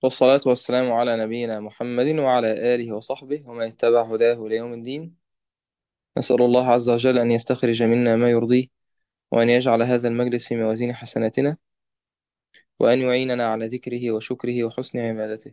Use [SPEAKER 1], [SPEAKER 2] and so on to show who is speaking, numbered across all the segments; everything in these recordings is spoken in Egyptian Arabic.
[SPEAKER 1] والصلاة والسلام على نبينا محمد وعلى آله وصحبه ومن اتبع هداه ليوم الدين نسأل الله عز وجل أن يستخرج منا ما يرضيه وأن يجعل هذا المجلس في موازين حسناتنا وأن يعيننا على ذكره وشكره وحسن عبادته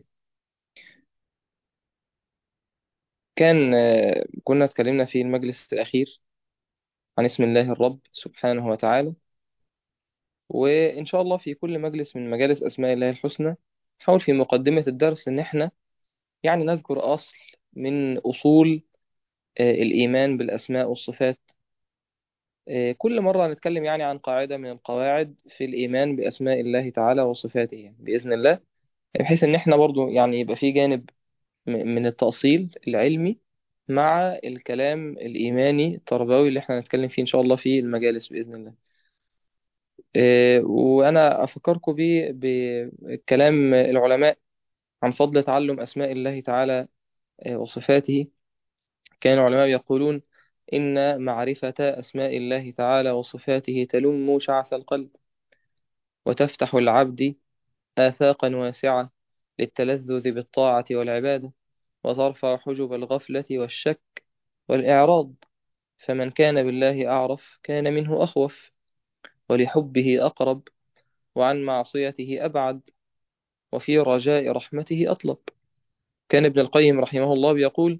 [SPEAKER 1] كان آه، كنا اتكلمنا في المجلس الأخير عن اسم الله الرب سبحانه وتعالى وإن شاء الله في كل مجلس من مجالس أسماء الله الحسنى نحاول في مقدمة الدرس إن احنا يعني نذكر أصل من أصول آه، الإيمان بالأسماء والصفات آه، كل مرة هنتكلم يعني عن قاعدة من القواعد في الإيمان بأسماء الله تعالى وصفاته يعني بإذن الله بحيث إن إحنا برضو يعني يبقى في جانب م- من التأصيل العلمي مع الكلام الإيماني التربوي اللي إحنا هنتكلم فيه إن شاء الله في المجالس بإذن الله آه، وأنا أفكركم بيه بكلام العلماء عن فضل تعلم أسماء الله تعالى آه، وصفاته كان العلماء يقولون إن معرفة أسماء الله تعالى وصفاته تلم شعث القلب وتفتح العبد آفاقا واسعة للتلذذ بالطاعة والعبادة وترفع حجب الغفلة والشك والإعراض فمن كان بالله أعرف كان منه أخوف ولحبه أقرب وعن معصيته أبعد وفي رجاء رحمته أطلب كان ابن القيم رحمه الله بيقول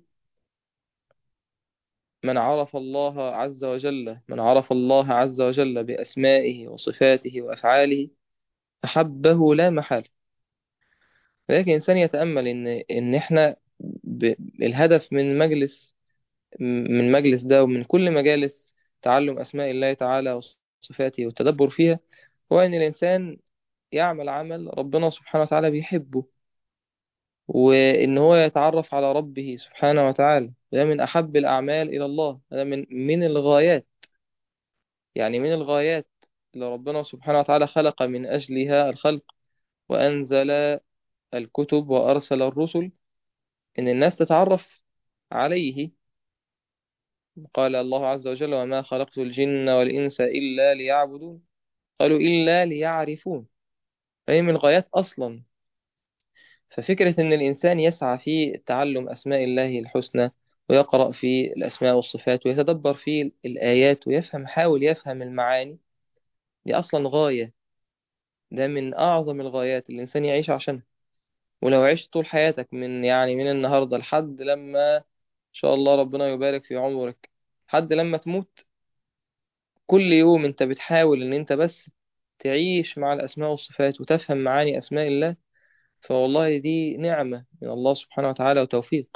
[SPEAKER 1] من عرف الله عز وجل من عرف الله عز وجل بأسمائه وصفاته وأفعاله أحبه لا محالة لكن الإنسان يتأمل إن إن إحنا ب... الهدف من مجلس من مجلس ده ومن كل مجالس تعلم أسماء الله تعالى وصفاته والتدبر فيها هو إن الإنسان يعمل عمل ربنا سبحانه وتعالى بيحبه وإن هو يتعرف على ربه سبحانه وتعالى ده من أحب الأعمال إلى الله ده من من الغايات يعني من الغايات اللي ربنا سبحانه وتعالى خلق من أجلها الخلق وأنزل الكتب وأرسل الرسل إن الناس تتعرف عليه قال الله عز وجل وما خلقت الجن والإنس إلا ليعبدون قالوا إلا ليعرفون فهي من الغايات أصلا ففكرة إن الإنسان يسعى في تعلم أسماء الله الحسنى ويقرأ في الأسماء والصفات ويتدبر في الآيات ويفهم حاول يفهم المعاني دي أصلا غاية ده من أعظم الغايات اللي الإنسان يعيش عشانها ولو عشت طول حياتك من يعني من النهاردة لحد لما إن شاء الله ربنا يبارك في عمرك لحد لما تموت كل يوم أنت بتحاول إن أنت بس تعيش مع الأسماء والصفات وتفهم معاني أسماء الله فوالله دي نعمة من الله سبحانه وتعالى وتوفيق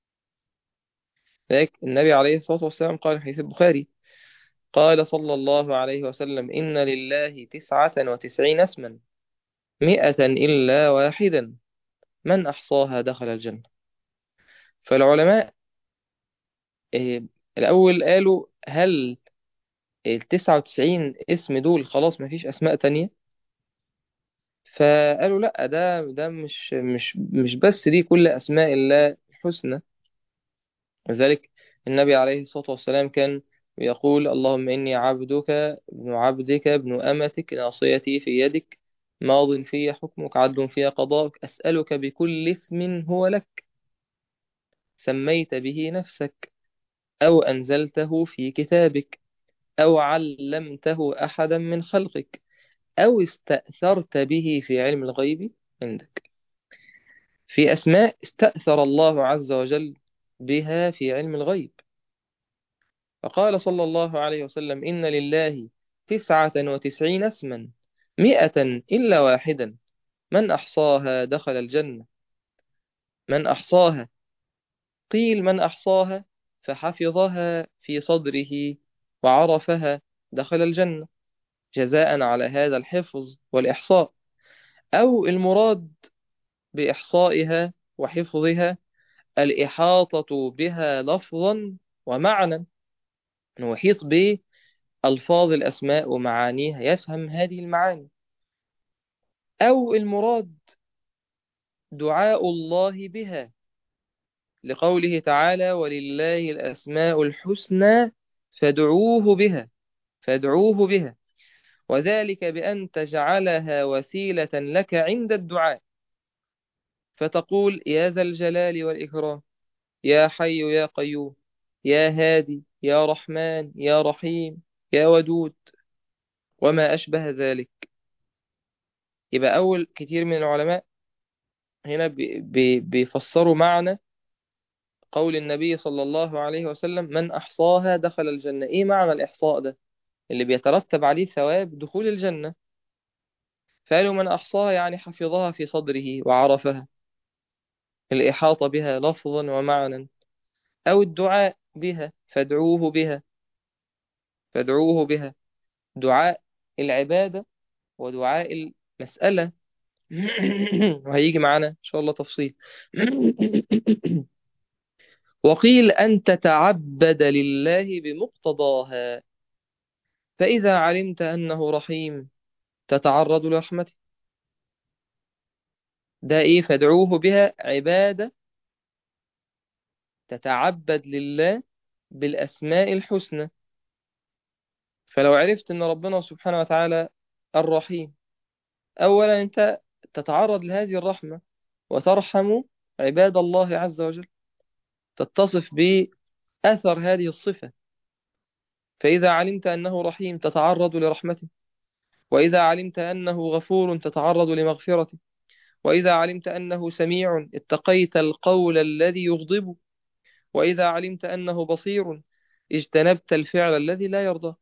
[SPEAKER 1] لذلك النبي عليه الصلاة والسلام قال في حديث البخاري قال صلى الله عليه وسلم إن لله تسعة وتسعين اسما مئة إلا واحدا من أحصاها دخل الجنة فالعلماء إيه، الأول قالوا هل التسعة وتسعين اسم دول خلاص مفيش أسماء تانية فقالوا لأ ده ده مش مش مش بس دي كل أسماء الله الحسنى لذلك النبي عليه الصلاة والسلام كان يقول اللهم إني عبدك ابن عبدك ابن أمتك ناصيتي في يدك ماض في حكمك عدل في قضاءك أسألك بكل اسم هو لك سميت به نفسك أو أنزلته في كتابك أو علمته أحدا من خلقك أو استأثرت به في علم الغيب عندك في أسماء استأثر الله عز وجل بها في علم الغيب فقال صلى الله عليه وسلم إن لله تسعة وتسعين اسما مئة إلا واحدا من أحصاها دخل الجنة من أحصاها قيل من أحصاها فحفظها في صدره وعرفها دخل الجنة جزاء على هذا الحفظ والإحصاء أو المراد بإحصائها وحفظها الإحاطة بها لفظا ومعنى أنه يحيط بألفاظ الأسماء ومعانيها يفهم هذه المعاني أو المراد دعاء الله بها لقوله تعالى ولله الأسماء الحسنى فادعوه بها فادعوه بها وذلك بأن تجعلها وسيلة لك عند الدعاء فتقول يا ذا الجلال والإكرام يا حي يا قيوم يا هادي يا رحمن يا رحيم يا ودود وما أشبه ذلك يبقى أول كتير من العلماء هنا بي بي بيفسروا معنى قول النبي صلى الله عليه وسلم من أحصاها دخل الجنة إيه معنى الإحصاء ده اللي بيترتب عليه ثواب دخول الجنة فقالوا من أحصاها يعني حفظها في صدره وعرفها الإحاطة بها لفظا ومعنى أو الدعاء بها فادعوه بها فادعوه بها دعاء العبادة ودعاء المسألة وهيجي معانا إن شاء الله تفصيل وقيل أن تتعبد لله بمقتضاها فإذا علمت أنه رحيم تتعرض لرحمته ده إيه فادعوه بها عبادة تتعبد لله بالأسماء الحسنى فلو عرفت أن ربنا سبحانه وتعالى الرحيم أولا أنت تتعرض لهذه الرحمة وترحم عباد الله عز وجل تتصف بأثر هذه الصفة فإذا علمت أنه رحيم تتعرض لرحمته وإذا علمت أنه غفور تتعرض لمغفرته وإذا علمت أنه سميع اتقيت القول الذي يغضبه وإذا علمت أنه بصير اجتنبت الفعل الذي لا يرضى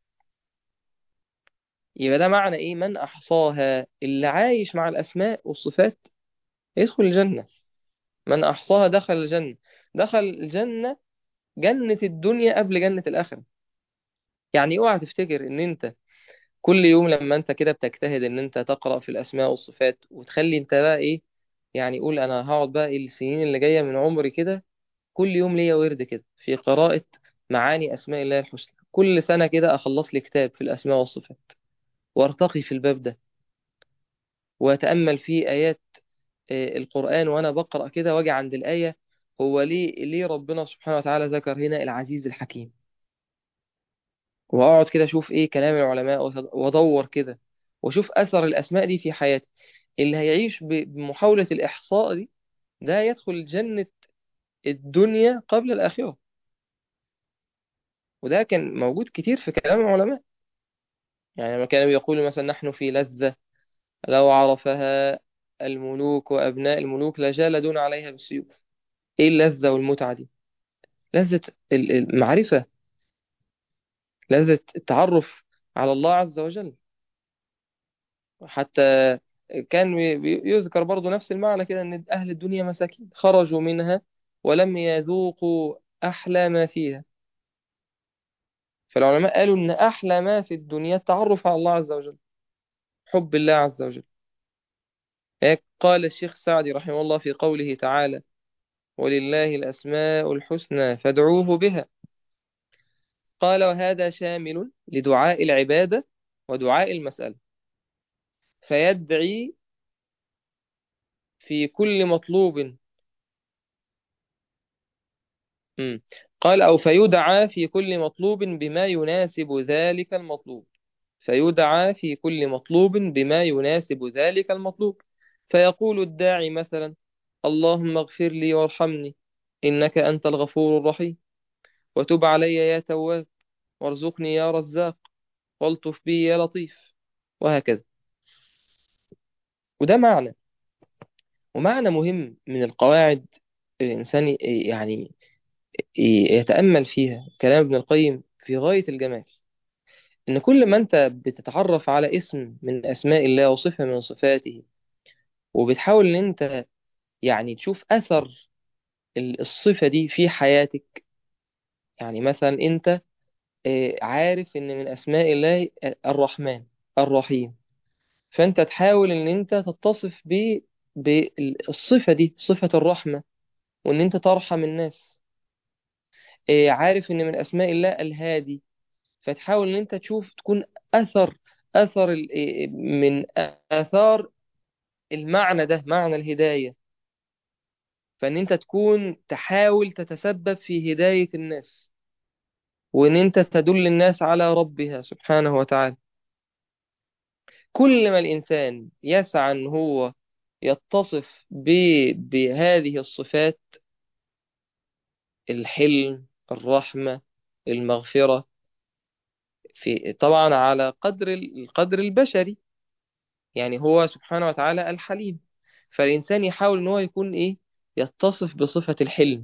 [SPEAKER 1] يبقى ده معنى إيه من أحصاها اللي عايش مع الأسماء والصفات يدخل الجنة من أحصاها دخل الجنة دخل الجنة جنة الدنيا قبل جنة الآخرة يعني اوعى تفتكر ان انت كل يوم لما انت كده بتجتهد ان انت تقرأ في الاسماء والصفات وتخلي انت بقى ايه يعني قول انا هقعد بقى إيه السنين اللي جاية من عمري كده كل يوم ليا ورد كده في قراءة معاني اسماء الله الحسنى كل سنة كده اخلص لي كتاب في الاسماء والصفات وارتقي في الباب ده واتأمل في ايات آه، القرآن وانا بقرأ كده واجي عند الآية هو ليه ليه ربنا سبحانه وتعالى ذكر هنا العزيز الحكيم واقعد كده اشوف ايه كلام العلماء وأت- وادور كده واشوف اثر الاسماء دي في حياتي اللي هيعيش ب- بمحاولة الاحصاء دي ده يدخل جنة الدنيا قبل الاخرة وده كان موجود كتير في كلام العلماء يعني لما كانوا يقولوا مثلا نحن في لذة لو عرفها الملوك وابناء الملوك لجالدون عليها بالسيوف ايه اللذة والمتعة دي لذة ال- المعرفة لذة التعرف على الله عز وجل حتى كان بي- بي- يذكر برضو نفس المعنى كده ان اهل الدنيا مساكين خرجوا منها ولم يذوقوا احلى ما فيها فالعلماء قالوا ان احلى ما في الدنيا التعرف على الله عز وجل حب الله عز وجل هيك قال الشيخ سعدي رحمه الله في قوله تعالى ولله الاسماء الحسنى فادعوه بها قال وهذا شامل لدعاء العبادة ودعاء المسألة فيدعي في كل مطلوب مم. قال أو فيدعى في كل مطلوب بما يناسب ذلك المطلوب فيدعى في كل مطلوب بما يناسب ذلك المطلوب فيقول الداعي مثلا اللهم اغفر لي وارحمني إنك أنت الغفور الرحيم وتب علي يا تواب وارزقني يا رزاق والطف بي يا لطيف وهكذا وده معنى ومعنى مهم من القواعد الإنسان يعني يتأمل فيها كلام ابن القيم في غاية الجمال إن كل ما أنت بتتعرف على اسم من أسماء الله وصفة من صفاته وبتحاول إن أنت يعني تشوف أثر ال- الصفة دي في حياتك يعني مثلا أنت آه، عارف إن من أسماء الله الرحمن الرحيم فأنت تحاول إن أنت تتصف ب بالصفة دي صفة الرحمة وإن أنت ترحم الناس آه، عارف إن من أسماء الله الهادي فتحاول إن أنت تشوف تكون أثر أثر ال- آه، من آثار المعنى ده معنى الهداية فإن أنت تكون تحاول تتسبب في هداية الناس وإن أنت تدل الناس على ربها سبحانه وتعالى كل ما الإنسان يسعى إن هو يتصف ب... بهذه الصفات الحلم الرحمة المغفرة في طبعا على قدر القدر البشري يعني هو سبحانه وتعالى الحليم فالإنسان يحاول ان هو يكون ايه يتصف بصفة الحلم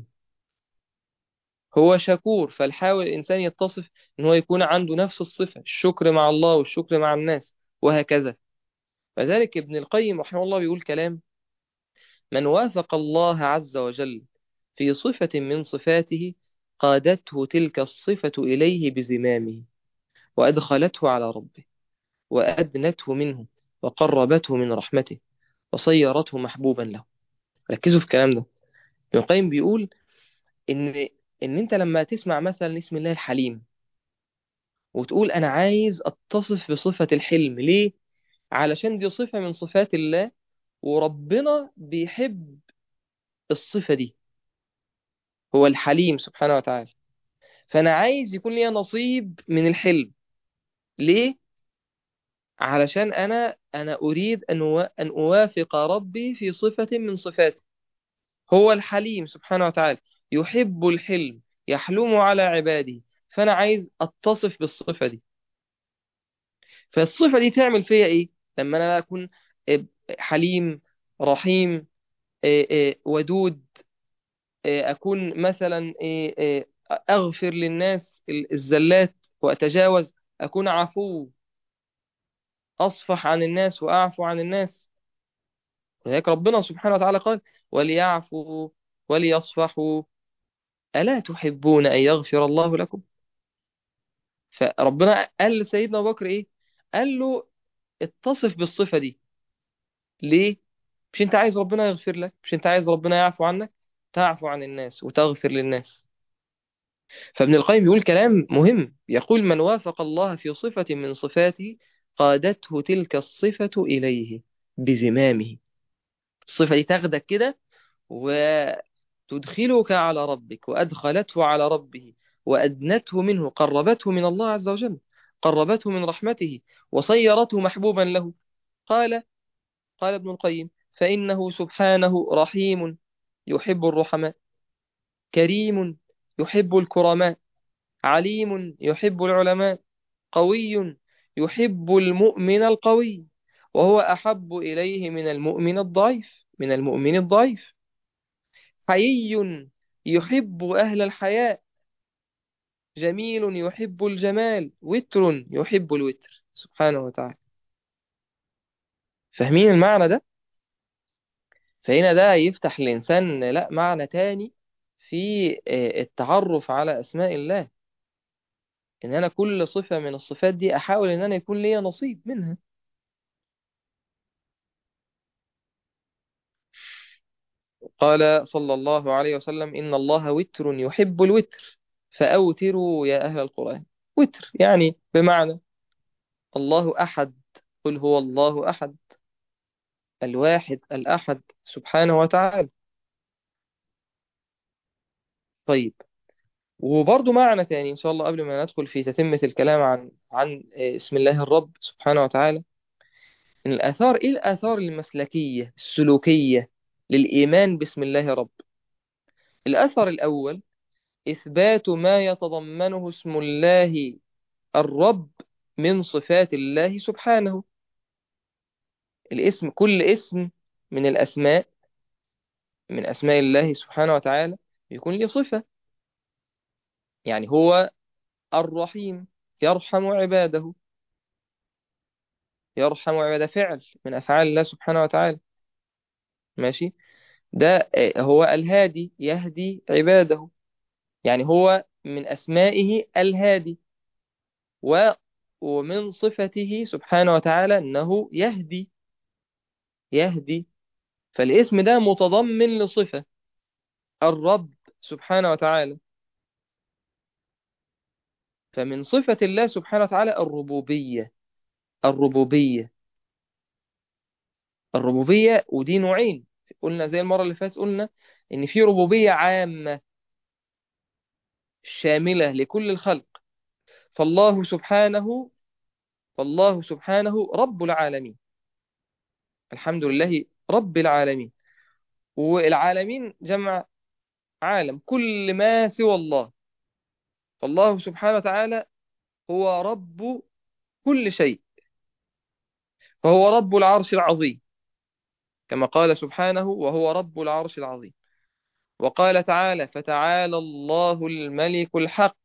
[SPEAKER 1] هو شكور فالحاول الإنسان يتصف ان هو يكون عنده نفس الصفة الشكر مع الله والشكر مع الناس وهكذا فذلك ابن القيم رحمه الله بيقول كلام من وافق الله عز وجل في صفة من صفاته قادته تلك الصفة إليه بزمامه وأدخلته على ربه وأدنته منه وقربته من رحمته وصيرته محبوبا له ركزوا في الكلام ده ابن القيم بيقول إن إن أنت لما تسمع مثلا اسم الله الحليم وتقول أنا عايز أتصف بصفة الحلم ليه؟ علشان دي صفة من صفات الله وربنا بيحب الصفة دي هو الحليم سبحانه وتعالى فأنا عايز يكون لي نصيب من الحلم ليه؟ علشان أنا أنا أريد أن أوا- أن أوافق ربي في صفة من صفاته هو الحليم سبحانه وتعالى يحب الحلم يحلم على عباده فأنا عايز أتصف بالصفة دي فالصفة دي تعمل فيا إيه؟ لما أنا أكون حليم رحيم إيه، إيه، ودود إيه، أكون مثلا إيه، إيه، أغفر للناس الزلات وأتجاوز أكون عفو أصفح عن الناس وأعفو عن الناس ولذلك ربنا سبحانه وتعالى قال وليعفوا وليصفحوا ألا تحبون أن يغفر الله لكم فربنا قال لسيدنا أبو بكر إيه قال له اتصف بالصفة دي ليه مش أنت عايز ربنا يغفر لك مش أنت عايز ربنا يعفو عنك تعفو عن الناس وتغفر للناس فابن القيم يقول كلام مهم يقول من وافق الله في صفة من صفاته قادته تلك الصفة إليه بزمامه الصفة دي تاخدك كده وتدخلك على ربك وأدخلته على ربه وأدنته منه قربته من الله عز وجل قربته من رحمته وصيرته محبوبا له قال قال ابن القيم فإنه سبحانه رحيم يحب الرحماء كريم يحب الكرماء عليم يحب العلماء قوي يحب المؤمن القوي وهو أحب إليه من المؤمن الضعيف من المؤمن الضعيف حيي يحب أهل الحياء جميل يحب الجمال وتر يحب الوتر سبحانه وتعالى فاهمين المعنى ده فهنا ده يفتح الإنسان لا معنى تاني في آه، التعرف على أسماء الله إن أنا كل صفة من الصفات دي أحاول إن أنا يكون لي نصيب منها قال صلى الله عليه وسلم إن الله وتر يحب الوتر فأوتروا يا أهل القرآن وتر يعني بمعنى الله أحد قل هو الله أحد الواحد الأحد سبحانه وتعالى طيب وبرضه معنى تاني إن شاء الله قبل ما ندخل في تتمة الكلام عن عن اسم الله الرب سبحانه وتعالى إن الآثار إيه الآثار المسلكية السلوكية للإيمان باسم الله رب الأثر الأول إثبات ما يتضمنه اسم الله الرب من صفات الله سبحانه الاسم كل اسم من الأسماء من أسماء الله سبحانه وتعالى يكون له صفة يعني هو الرحيم يرحم عباده يرحم عباده فعل من أفعال الله سبحانه وتعالى ماشي ده آه، هو الهادي يهدي عباده يعني هو من أسمائه الهادي و ومن صفته سبحانه وتعالى أنه يهدي يهدي فالاسم ده متضمن لصفة الرب سبحانه وتعالى فمن صفة الله سبحانه وتعالى الربوبية الربوبية الربوبية ودي نوعين قلنا زي المرة اللي فاتت قلنا إن في ربوبية عامة شاملة لكل الخلق فالله سبحانه فالله سبحانه رب العالمين الحمد لله رب العالمين والعالمين جمع عالم كل ما سوى الله فالله سبحانه وتعالى هو رب كل شيء فهو رب العرش العظيم كما قال سبحانه وهو رب العرش العظيم وقال تعالى فتعالى الله الملك الحق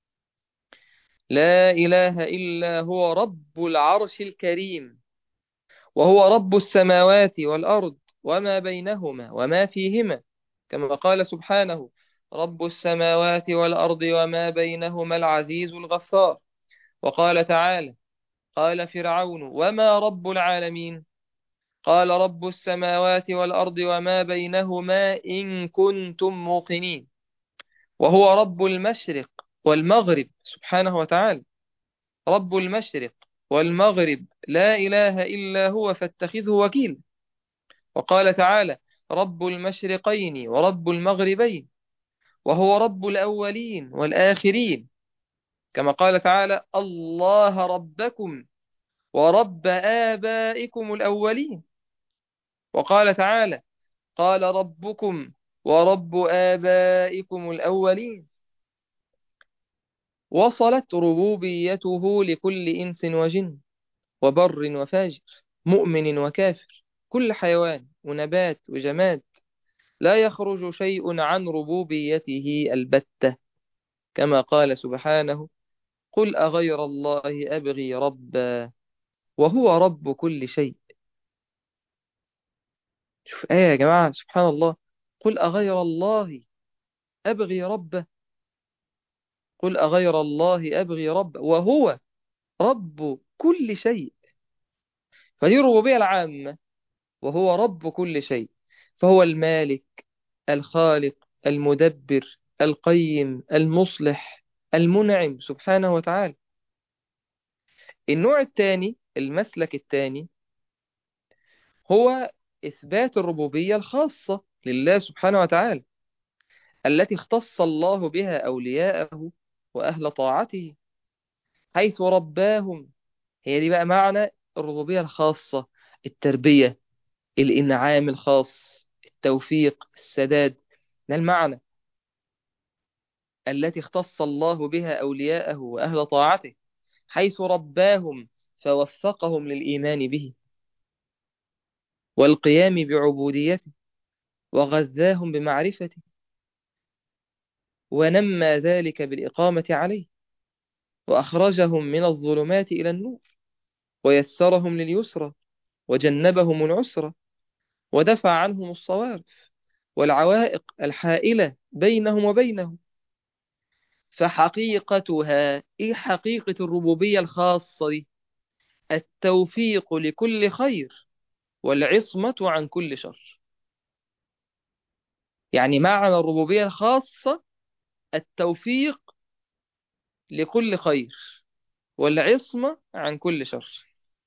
[SPEAKER 1] لا إله إلا هو رب العرش الكريم وهو رب السماوات والأرض وما بينهما وما فيهما كما قال سبحانه رب السماوات والأرض وما بينهما العزيز الغفار وقال تعالى قال فرعون وما رب العالمين قال رب السماوات والأرض وما بينهما إن كنتم موقنين وهو رب المشرق والمغرب سبحانه وتعالى رب المشرق والمغرب لا إله إلا هو فاتخذه وكيل وقال تعالى رب المشرقين ورب المغربين وهو رب الأولين والآخرين كما قال تعالى الله ربكم ورب آبائكم الأولين وقال تعالى قال ربكم ورب آبائكم الأولين وصلت ربوبيته لكل إنس وجن وبر وفاجر مؤمن وكافر كل حيوان ونبات وجماد لا يخرج شيء عن ربوبيته البتة كما قال سبحانه قل أغير الله أبغي ربا وهو رب كل شيء شوف آية يا جماعة سبحان الله قل أغير الله أبغي ربا قل أغير الله أبغي ربا وهو رب كل شيء فدي الربوبية العامة وهو رب كل شيء فهو المالك الخالق المدبر القيم المصلح المنعم سبحانه وتعالى النوع الثاني المسلك الثاني هو إثبات الربوبية الخاصة لله سبحانه وتعالى التي اختص الله بها أولياءه وأهل طاعته حيث رباهم هي دي بقى معنى الربوبية الخاصة التربية الإنعام الخاص التوفيق السداد ده المعنى التي اختص الله بها أولياءه وأهل طاعته حيث رباهم فوفقهم للإيمان به والقيام بعبوديته وغذاهم بمعرفته ونمى ذلك بالإقامة عليه وأخرجهم من الظلمات إلى النور ويسرهم لليسرى وجنبهم العسرى ودفع عنهم الصوارف والعوائق الحائلة بينهم وبينه فحقيقتها إيه حقيقة الربوبية الخاصة دي التوفيق لكل خير والعصمة عن كل شر يعني معنى الربوبية الخاصة التوفيق لكل خير والعصمة عن كل شر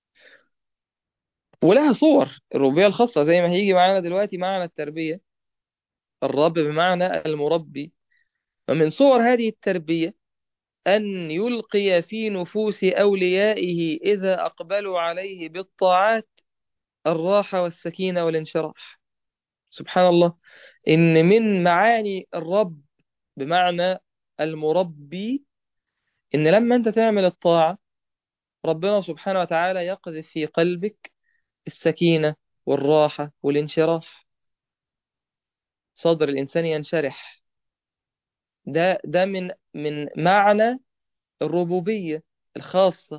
[SPEAKER 1] ولها صور الربوبية الخاصة زي ما هيجي معانا دلوقتي معنى التربية الرب بمعنى المربي ومن صور هذه التربية أن يلقي في نفوس أوليائه إذا أقبلوا عليه بالطاعات الراحة والسكينة والانشراح سبحان الله إن من معاني الرب بمعنى المربي إن لما أنت تعمل الطاعة ربنا سبحانه وتعالى يقذف في قلبك السكينة والراحة والانشراح صدر الإنسان ينشرح ده ده من من معنى الربوبية الخاصة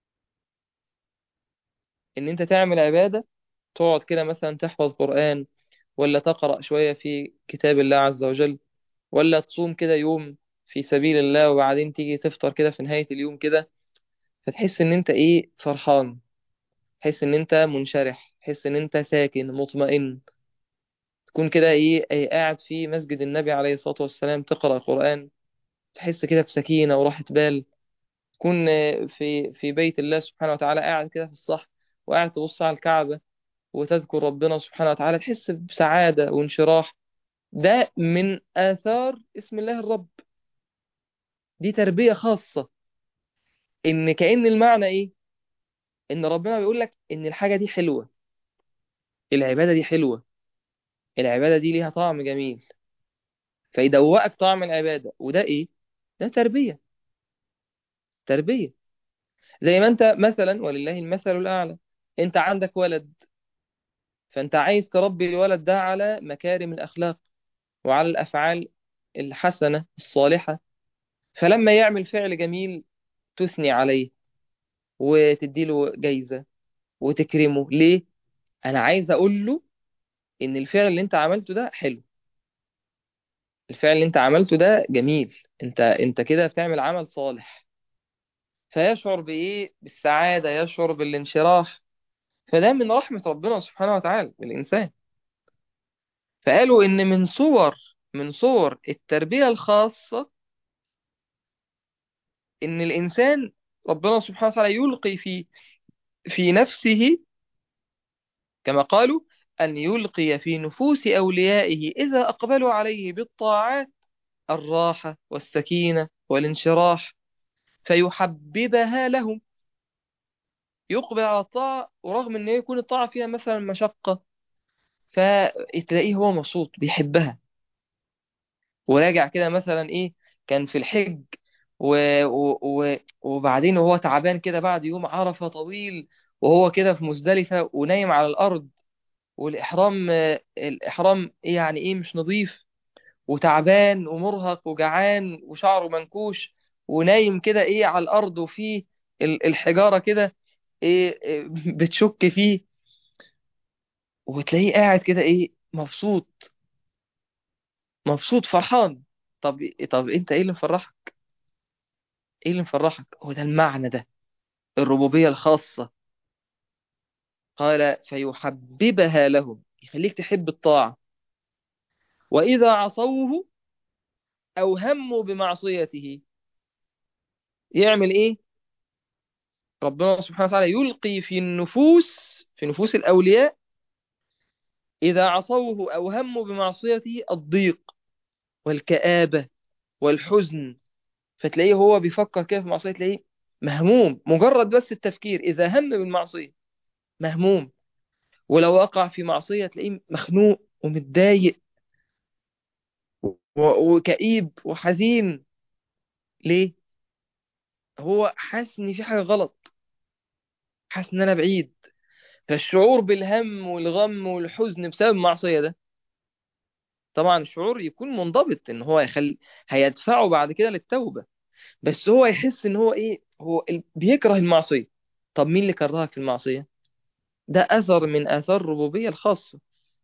[SPEAKER 1] إن أنت تعمل عبادة تقعد كده مثلا تحفظ قرآن ولا تقرأ شوية في كتاب الله عز وجل ولا تصوم كده يوم في سبيل الله وبعدين تيجي تفطر كده في نهاية اليوم كده فتحس إن أنت إيه فرحان تحس إن أنت منشرح تحس إن أنت ساكن مطمئن تكون كده إيه, إيه قاعد في مسجد النبي عليه الصلاة والسلام تقرأ القرآن تحس كده بسكينة وراحة بال تكون في في بيت الله سبحانه وتعالى قاعد كده في الصح وقاعد تبص على الكعبة وتذكر ربنا سبحانه وتعالى تحس بسعادة وانشراح ده من آثار اسم الله الرب دي تربية خاصة إن كأن المعنى إيه إن ربنا بيقول لك إن الحاجة دي حلوة العبادة دي حلوة العبادة دي ليها طعم جميل فيدوقك طعم العبادة وده ايه ده تربية تربية زي ما انت مثلا ولله المثل الأعلى انت عندك ولد فانت عايز تربي الولد ده على مكارم الأخلاق وعلى الأفعال الحسنة الصالحة فلما يعمل فعل جميل تثني عليه وتديله جايزة وتكرمه ليه انا عايز اقول له ان الفعل اللي انت عملته ده حلو الفعل اللي انت عملته ده جميل انت انت كده بتعمل عمل صالح فيشعر بايه بالسعادة يشعر بالانشراح فده من رحمة ربنا سبحانه وتعالى بالإنسان فقالوا إن من صور من صور التربية الخاصة إن الإنسان ربنا سبحانه وتعالى يلقي في في نفسه كما قالوا أن يلقي في نفوس أوليائه إذا أقبلوا عليه بالطاعات الراحة والسكينة والانشراح فيحببها لهم يقبل على الطاعة ورغم أن يكون الطاعة فيها مثلا مشقة فتلاقيه هو مبسوط بيحبها وراجع كده مثلا إيه كان في الحج و... و... و... وبعدين وهو تعبان كده بعد يوم عرفة طويل وهو كده في مزدلفة ونايم على الأرض والإحرام الإحرام يعني إيه مش نظيف وتعبان ومرهق وجعان وشعره منكوش ونايم كده إيه على الأرض وفيه ال- الحجارة كده إيه إيه بتشك فيه وتلاقيه قاعد كده إيه مبسوط مبسوط فرحان طب طب أنت إيه اللي مفرحك؟ إيه اللي مفرحك؟ هو ده المعنى ده الربوبية الخاصة قال فيحببها لهم يخليك تحب الطاعة وإذا عصوه أو هموا بمعصيته يعمل إيه؟ ربنا سبحانه وتعالى يلقي في النفوس في نفوس الأولياء إذا عصوه أو هموا بمعصيته الضيق والكآبة والحزن فتلاقيه هو بيفكر كده في معصية تلاقيه مهموم مجرد بس التفكير إذا هم بالمعصية مهموم ولو وقع في معصية تلاقيه مخنوق ومتضايق و- وكئيب وحزين ليه؟ هو حاسس إن في حاجة غلط حاسس إن أنا بعيد فالشعور بالهم والغم والحزن بسبب المعصية ده طبعا الشعور يكون منضبط ان هو يخلي هيدفعه بعد كده للتوبة بس هو يحس ان هو ايه هو ال- بيكره المعصية طب مين اللي كرهك في المعصية ده اثر من اثار الربوبية الخاصة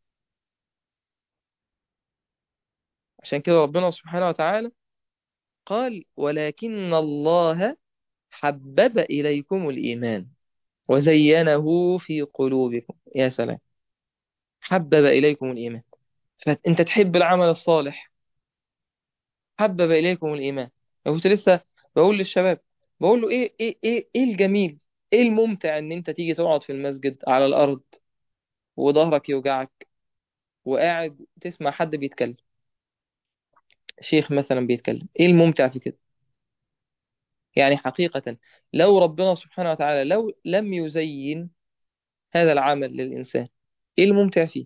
[SPEAKER 1] عشان كده ربنا سبحانه وتعالى قال ولكن الله حبب إليكم الإيمان وزينه في قلوبكم يا سلام حبب إليكم الإيمان فأنت تحب العمل الصالح حبب إليكم الإيمان أنا كنت لسه بقول للشباب بقول له إيه إيه إيه إيه الجميل إيه الممتع إن أنت تيجي تقعد في المسجد على الأرض وظهرك يوجعك وقاعد تسمع حد بيتكلم شيخ مثلا بيتكلم إيه الممتع في كده يعني حقيقة لو ربنا سبحانه وتعالى لو لم يزين هذا العمل للإنسان إيه الممتع فيه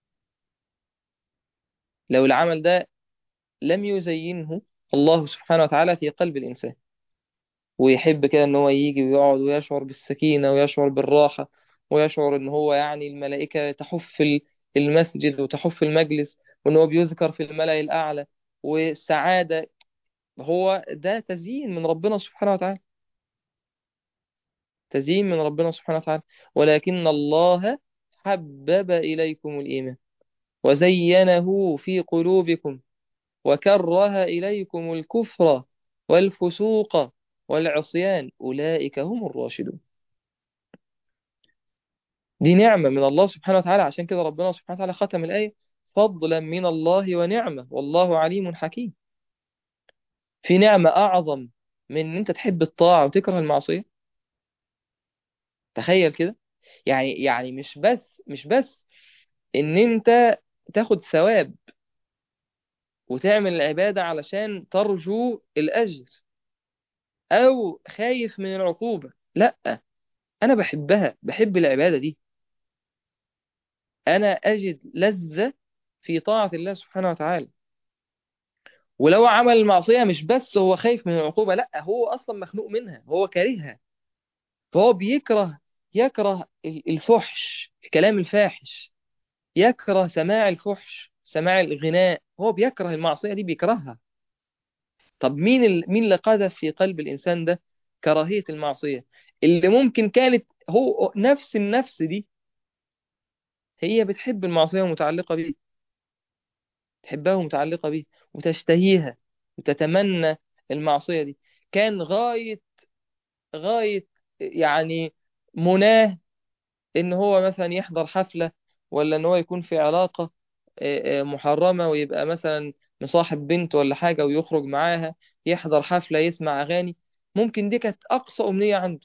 [SPEAKER 1] لو العمل ده لم يزينه الله سبحانه وتعالى في قلب الإنسان ويحب كده ان هو يجي ويقعد ويشعر بالسكينة ويشعر بالراحة ويشعر ان هو يعني الملائكة تحف ال- المسجد وتحف المجلس وان هو بيذكر في الملأ الأعلى والسعادة هو ده تزيين من ربنا سبحانه وتعالى تزيين من ربنا سبحانه وتعالى ولكن الله حبب إليكم الإيمان وزينه في قلوبكم وكره إليكم الكفر والفسوق والعصيان أولئك هم الراشدون دي نعمة من الله سبحانه وتعالى عشان كده ربنا سبحانه وتعالى ختم الآية فضلا من الله ونعمة والله عليم حكيم في نعمة أعظم من إن أنت تحب الطاعة وتكره المعصية تخيل كده يعني يعني مش بس مش بس إن أنت تاخد ثواب وتعمل العبادة علشان ترجو الأجر أو خايف من العقوبة لا أنا بحبها بحب العبادة دي أنا أجد لذة في طاعة الله سبحانه وتعالى ولو عمل المعصية مش بس هو خايف من العقوبة لا هو أصلا مخنوق منها هو كارهها فهو بيكره يكره الفحش الكلام الفاحش يكره سماع الفحش سماع الغناء هو بيكره المعصية دي بيكرهها طب مين ال... مين اللي قذف في قلب الإنسان ده كراهية المعصية اللي ممكن كانت هو نفس النفس دي هي بتحب المعصية ومتعلقة بيه تحبها ومتعلقة بيه وتشتهيها وتتمنى المعصية دي كان غاية غاية يعني مناه ان هو مثلا يحضر حفلة ولا ان هو يكون في علاقة آه، آه، محرمة ويبقى مثلا مصاحب بنت ولا حاجة ويخرج معاها يحضر حفلة يسمع أغاني ممكن دي كانت أقصى أمنية عنده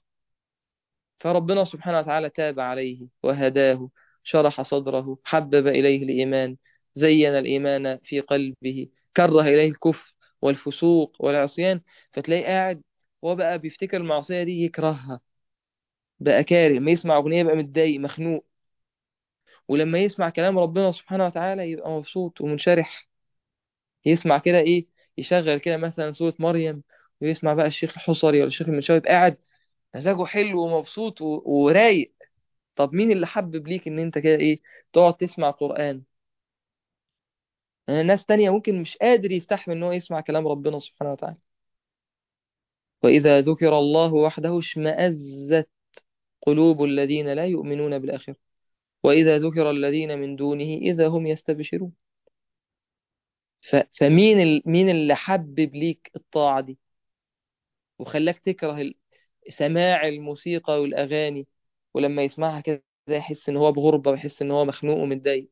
[SPEAKER 1] فربنا سبحانه وتعالى تاب عليه وهداه شرح صدره حبب إليه الإيمان زين الإيمان في قلبه كره إليه الكفر والفسوق والعصيان فتلاقيه قاعد وهو بقى بيفتكر المعصية دي يكرهها بقى كاره ما يسمع أغنية يبقى متضايق مخنوق ولما يسمع كلام ربنا سبحانه وتعالى يبقى مبسوط ومنشرح يسمع كده ايه يشغل كده مثلا سورة مريم ويسمع بقى الشيخ الحصري ولا الشيخ المنشاوي يبقى قاعد مزاجه حلو ومبسوط و- ورايق طب مين اللي حبب ليك ان انت كده ايه تقعد تسمع قرآن يعني ناس تانية ممكن مش قادر يستحمل ان هو يسمع كلام ربنا سبحانه وتعالى وإذا ذكر الله وحده اشمأزت قلوب الذين لا يؤمنون بالآخرة وإذا ذكر الذين من دونه إذا هم يستبشرون ف... فمين ال... مين اللي حبب ليك الطاعة دي وخلاك تكره ال... سماع الموسيقى والأغاني ولما يسمعها كده يحس إن هو بغربة ويحس إن هو مخنوق ومتضايق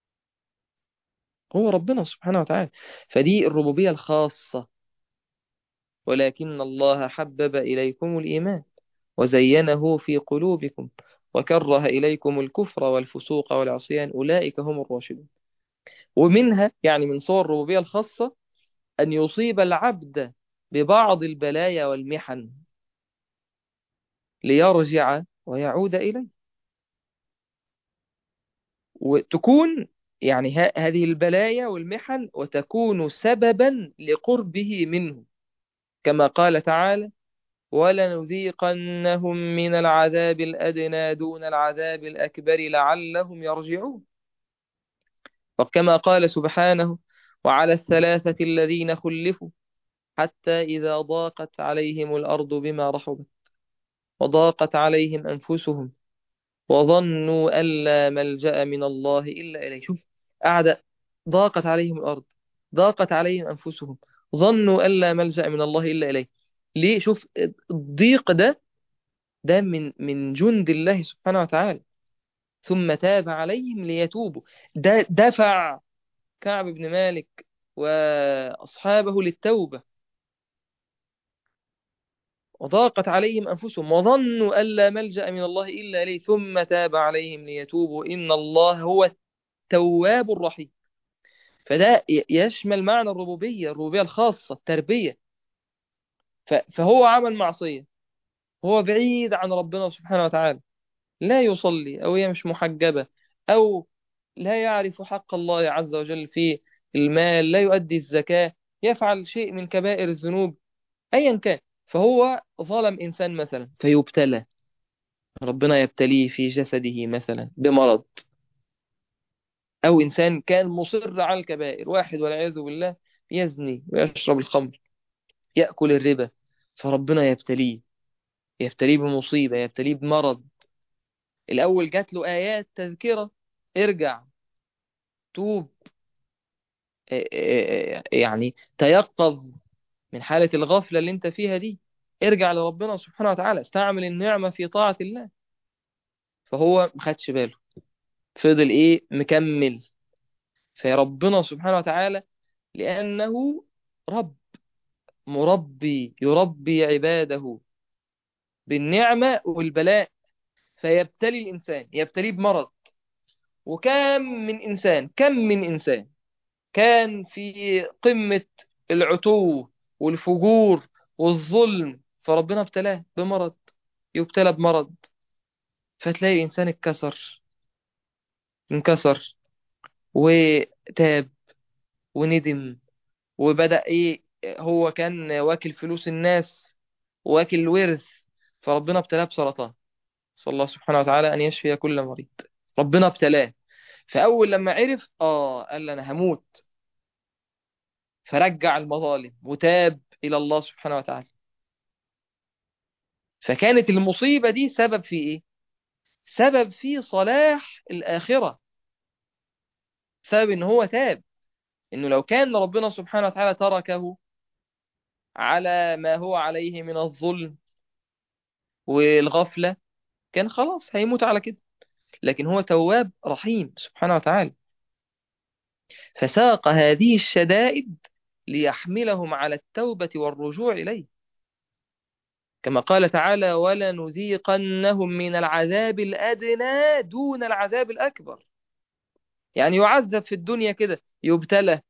[SPEAKER 1] هو ربنا سبحانه وتعالى فدي الربوبية الخاصة ولكن الله حبب إليكم الإيمان وزينه في قلوبكم وكره إليكم الكفر والفسوق والعصيان أولئك هم الراشدون ومنها يعني من صور الربوبية الخاصة أن يصيب العبد ببعض البلايا والمحن ليرجع ويعود إليه وتكون يعني ه- هذه البلايا والمحن وتكون سببا لقربه منه كما قال تعالى ولنذيقنهم من العذاب الأدنى دون العذاب الأكبر لعلهم يرجعون وكما قال سبحانه وعلى الثلاثة الذين خلفوا حتى إذا ضاقت عليهم الأرض بما رحبت وضاقت عليهم أنفسهم وظنوا أن لا ملجأ من الله إلا إليه شوف قاعدة ضاقت عليهم الأرض ضاقت عليهم أنفسهم ظنوا أن لا ملجأ من الله إلا إليه ليه شوف الضيق ده ده من من جند الله سبحانه وتعالى ثم تاب عليهم ليتوبوا ده دفع كعب بن مالك وأصحابه للتوبة وضاقت عليهم أنفسهم وظنوا أن لا ملجأ من الله إلا إليه ثم تاب عليهم ليتوبوا إن الله هو التواب الرحيم فده ي- يشمل معنى الربوبية الربوبية الخاصة التربية ف- فهو عمل معصية هو بعيد عن ربنا سبحانه وتعالى لا يصلي أو هي مش محجبة أو لا يعرف حق الله عز وجل في المال لا يؤدي الزكاة يفعل شيء من كبائر الذنوب أيا كان فهو ظلم إنسان مثلا فيبتلى ربنا يبتليه في جسده مثلا بمرض أو إنسان كان مصر على الكبائر واحد والعياذ بالله يزني ويشرب الخمر يأكل الربا فربنا يبتليه يبتليه بمصيبة يبتليه بمرض الأول جات له آيات تذكرة ارجع توب اه، اه، اه، يعني تيقظ من حالة الغفلة اللي انت فيها دي ارجع لربنا سبحانه وتعالى استعمل النعمة في طاعة الله فهو ما خدش باله فضل ايه مكمل فربنا سبحانه وتعالى لأنه رب مربي يربي عباده بالنعمة والبلاء فيبتلي الإنسان يبتليه بمرض وكم من إنسان كم من إنسان كان في قمة العتو والفجور والظلم فربنا ابتلاه بمرض يبتلى بمرض فتلاقي الإنسان اتكسر انكسر وتاب وندم وبدأ ايه هو كان واكل فلوس الناس واكل ورث فربنا ابتلاه بسرطان صلى الله سبحانه وتعالى أن يشفي كل مريض ربنا ابتلاه فأول لما عرف آه قال أنا هموت فرجع المظالم وتاب إلى الله سبحانه وتعالى فكانت المصيبة دي سبب في إيه؟ سبب في صلاح الآخرة سبب إن هو تاب إنه لو كان ربنا سبحانه وتعالى تركه على ما هو عليه من الظلم والغفلة كان خلاص هيموت على كده لكن هو تواب رحيم سبحانه وتعالى فساق هذه الشدائد ليحملهم على التوبة والرجوع إليه كما قال تعالى ولنذيقنهم من العذاب الأدنى دون العذاب الأكبر يعني يعذب في الدنيا كده يبتلى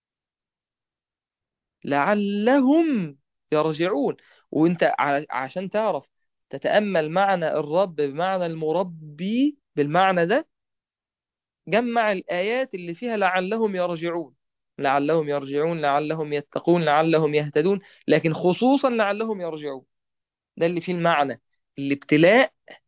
[SPEAKER 1] لعلهم يرجعون وانت ع- عشان تعرف تتأمل معنى الرب بمعنى المربي بالمعنى ده جمع الآيات اللي فيها لعلهم يرجعون لعلهم يرجعون لعلهم يتقون لعلهم يهتدون لكن خصوصا لعلهم يرجعون ده اللي فيه المعنى الابتلاء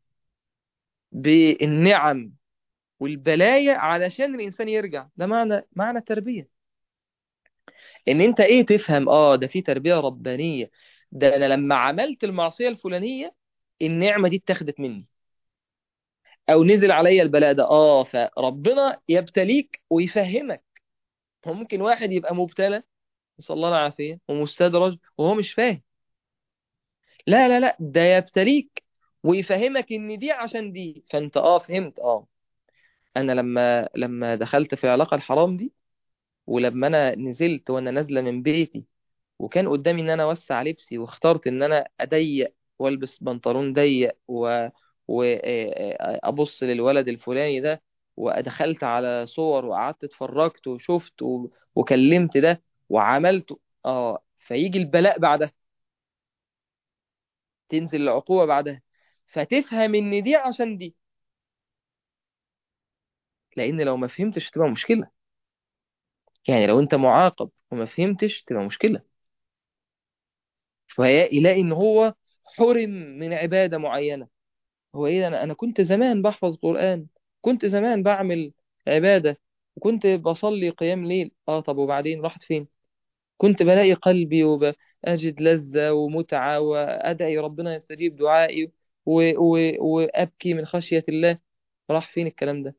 [SPEAKER 1] بالنعم والبلايا علشان الإنسان يرجع ده معنى معنى التربية إن أنت إيه تفهم آه ده في تربية ربانية ده أنا لما عملت المعصية الفلانية النعمة دي اتخذت مني أو نزل عليا البلاء ده آه فربنا يبتليك ويفهمك هو ممكن واحد يبقى مبتلى نسأل الله العافية ومستدرج وهو مش فاهم لا لا لا ده يبتليك ويفهمك ان دي عشان دي فانت اه فهمت اه انا لما لما دخلت في العلاقة الحرام دي ولما انا نزلت وانا نازلة من بيتي وكان قدامي ان انا اوسع لبسي واخترت ان انا اضيق والبس بنطلون ضيق و وابص للولد الفلاني ده ودخلت على صور وقعدت اتفرجت وشفت و... وكلمت ده وعملت اه فيجي البلاء بعدها تنزل العقوبة بعدها فتفهم ان دي عشان دي لان لو ما فهمتش تبقى مشكلة يعني لو انت معاقب وما فهمتش تبقى مشكلة فيلاقي ان هو حرم من عبادة معينة هو ايه ده؟ انا انا كنت زمان بحفظ قرآن كنت زمان بعمل عبادة وكنت بصلي قيام ليل اه طب وبعدين راحت فين كنت بلاقي قلبي وبأجد لذة ومتعة وأدعي ربنا يستجيب دعائي و... و... وأبكي من خشية الله راح فين الكلام ده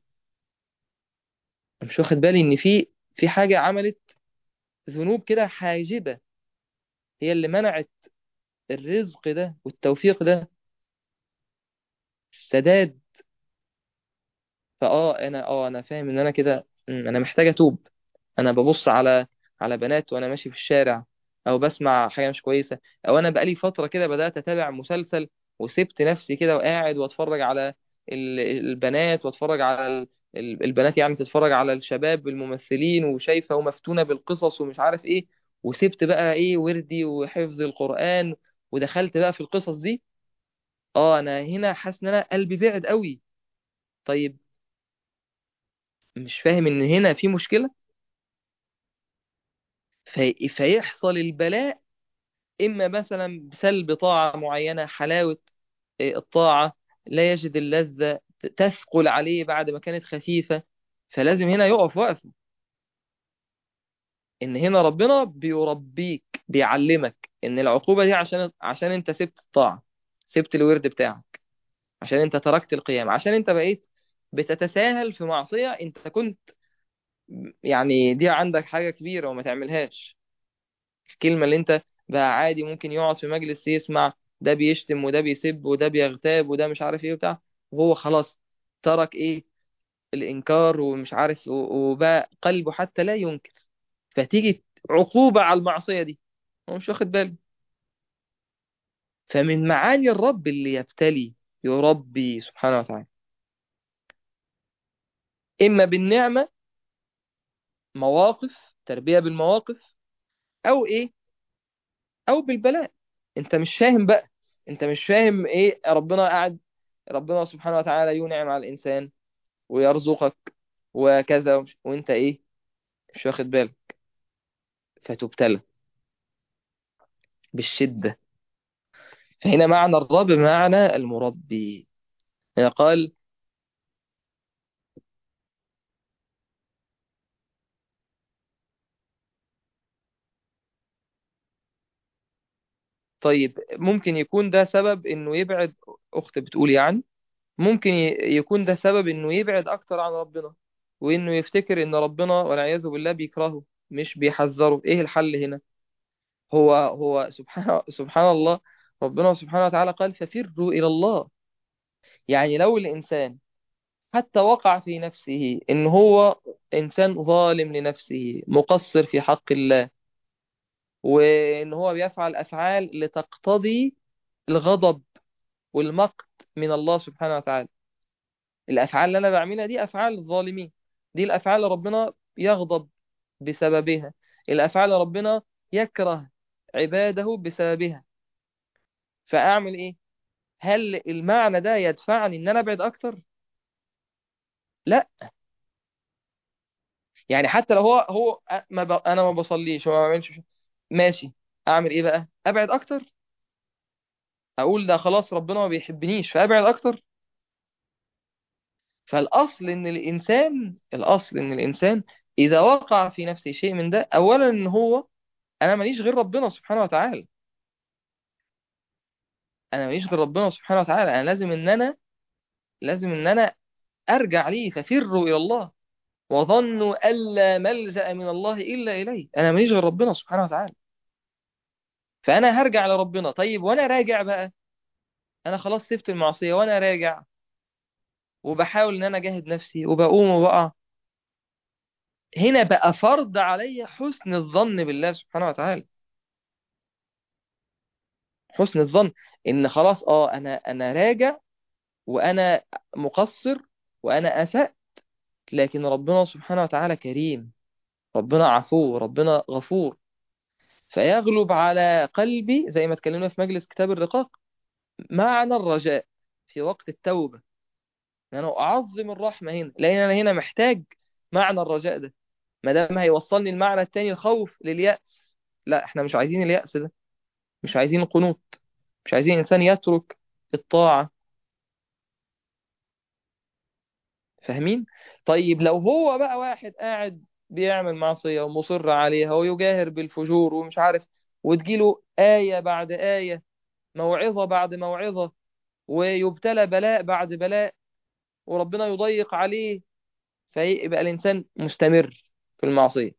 [SPEAKER 1] مش واخد بالي ان في في حاجة عملت ذنوب كده حاجبة هي اللي منعت الرزق ده والتوفيق ده السداد فاه انا اه انا فاهم ان انا كده مم، انا محتاج اتوب انا ببص على على بنات وانا ماشي في الشارع او بسمع حاجة مش كويسة او انا بقالي فترة كده بدأت اتابع مسلسل وسبت نفسي كده وقاعد واتفرج على ال- البنات واتفرج على ال- ال- البنات يعني تتفرج على الشباب الممثلين وشايفة ومفتونة بالقصص ومش عارف ايه وسبت بقى ايه وردي وحفظ القرآن ودخلت بقى في القصص دي اه انا هنا حاسس ان انا قلبي بعد قوي طيب مش فاهم ان هنا في مشكلة في فيحصل البلاء اما مثلا بسلب طاعة معينة حلاوة إيه، الطاعة لا يجد اللذة ت- تثقل عليه بعد ما كانت خفيفة فلازم هنا يقف وقفه ان هنا ربنا بيربيك بيعلمك ان العقوبة دي عشان عشان انت سبت الطاعة سبت الورد بتاعك عشان انت تركت القيام عشان انت بقيت بتتساهل في معصية انت كنت يعني دي عندك حاجة كبيرة وما تعملهاش الكلمة اللي انت بقى عادي ممكن يقعد في مجلس يسمع ده بيشتم وده بيسب وده بيغتاب وده مش عارف ايه وبتاع وهو خلاص ترك ايه الانكار ومش عارف و- وبقى قلبه حتى لا ينكر فتيجي عقوبة على المعصية دي هو مش واخد باله فمن معاني الرب اللي يبتلي يربي سبحانه وتعالى إما بالنعمة مواقف تربية بالمواقف أو إيه أو بالبلاء أنت مش فاهم بقى أنت مش فاهم إيه ربنا قاعد ربنا سبحانه وتعالى ينعم على الإنسان ويرزقك وكذا ومش- وانت ايه مش واخد بالك فتبتلى بالشدة فهنا معنى الرب معنى المربي هنا قال طيب ممكن يكون ده سبب انه يبعد اخت بتقول يعني ممكن ي- يكون ده سبب انه يبعد اكتر عن ربنا وانه يفتكر ان ربنا والعياذ بالله بيكرهه مش بيحذره ايه الحل هنا هو هو سبحان سبحان الله ربنا سبحانه وتعالى قال ففروا الى الله يعني لو الانسان حتى وقع في نفسه ان هو انسان ظالم لنفسه مقصر في حق الله وان هو بيفعل افعال لتقتضي الغضب والمقت من الله سبحانه وتعالى الافعال اللي انا بعملها دي افعال الظالمين دي الافعال اللي ربنا يغضب بسببها الافعال اللي ربنا يكره عباده بسببها فاعمل ايه هل المعنى ده يدفعني ان انا ابعد اكتر لا يعني حتى لو هو هو أ- ما ب... انا ما بصليش وما بعملش ماشي اعمل ايه بقى ابعد اكتر اقول ده خلاص ربنا ما بيحبنيش فابعد اكتر فالاصل ان الانسان الاصل ان الانسان اذا وقع في نفسه شيء من ده اولا ان هو انا ماليش غير ربنا سبحانه وتعالى انا ماليش غير ربنا سبحانه وتعالى انا لازم ان انا لازم ان انا ارجع ليه ففروا الى الله وظنوا الا ملجأ من الله الا اليه انا ماليش غير ربنا سبحانه وتعالى فانا هرجع لربنا طيب وانا راجع بقى انا خلاص سبت المعصيه وانا راجع وبحاول ان انا اجاهد نفسي وبقوم وبقع هنا بقى فرض علي حسن الظن بالله سبحانه وتعالى حسن الظن ان خلاص اه انا انا راجع وانا مقصر وانا اسأت لكن ربنا سبحانه وتعالى كريم ربنا عفو ربنا غفور فيغلب على قلبي زي ما اتكلمنا في مجلس كتاب الرقاق معنى الرجاء في وقت التوبة ان انا اعظم الرحمة هنا لان انا هنا محتاج معنى الرجاء ده ما دام هيوصلني المعنى التاني الخوف لليأس لا احنا مش عايزين اليأس ده مش عايزين القنوط مش عايزين انسان يترك الطاعة فاهمين طيب لو هو بقى واحد قاعد بيعمل معصية ومصر عليها ويجاهر بالفجور ومش عارف وتجيله آية بعد آية موعظة بعد موعظة ويبتلى بلاء بعد بلاء وربنا يضيق عليه فيبقى الإنسان مستمر في المعصية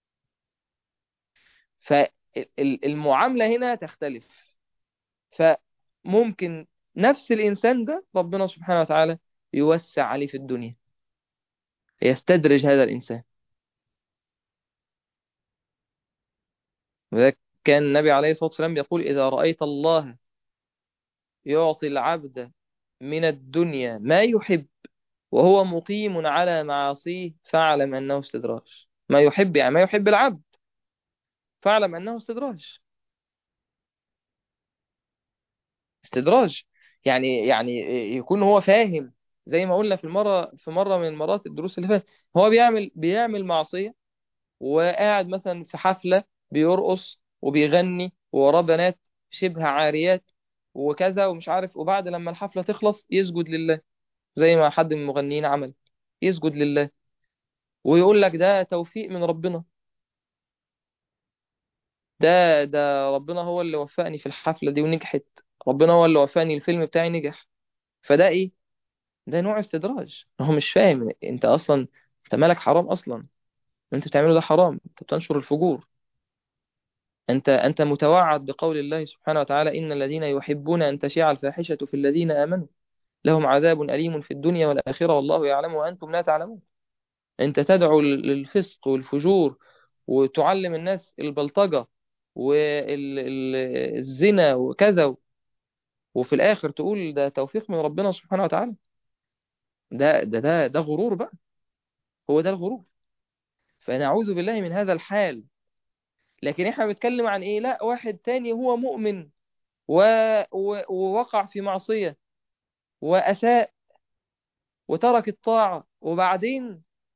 [SPEAKER 1] فالمعاملة هنا تختلف فممكن نفس الإنسان ده ربنا سبحانه وتعالى يوسع عليه في الدنيا يستدرج هذا الإنسان وذلك كان النبي عليه الصلاة والسلام يقول إذا رأيت الله يعطي العبد من الدنيا ما يحب وهو مقيم على معاصيه فاعلم أنه استدراج ما يحب يعني ما يحب العبد فاعلم أنه استدراج استدراج يعني يعني يكون هو فاهم زي ما قلنا في المرة في مرة من المرات الدروس اللي فاتت هو بيعمل بيعمل معصية وقاعد مثلا في حفلة بيرقص وبيغني ووراه بنات شبه عاريات وكذا ومش عارف وبعد لما الحفلة تخلص يسجد لله زي ما حد من المغنيين عمل يسجد لله ويقول لك ده توفيق من ربنا ده ده ربنا هو اللي وفقني في الحفلة دي ونجحت ربنا هو اللي وفقني الفيلم بتاعي نجح فده ايه ده نوع استدراج هو مش فاهم انت اصلا انت مالك حرام اصلا انت بتعمله ده حرام انت بتنشر الفجور انت انت متوعد بقول الله سبحانه وتعالى ان الذين يحبون ان تشيع الفاحشة في الذين امنوا لهم عذاب أليم في الدنيا والآخرة والله يعلم وأنتم لا تعلمون أنت تدعو للفسق والفجور وتعلم الناس البلطجة والزنا وكذا وفي الآخر تقول ده توفيق من ربنا سبحانه وتعالى ده ده ده ده غرور بقى هو ده الغرور فنعوذ بالله من هذا الحال لكن احنا بنتكلم عن ايه لا واحد تاني هو مؤمن و... و... ووقع في معصية وأساء وترك الطاعة وبعدين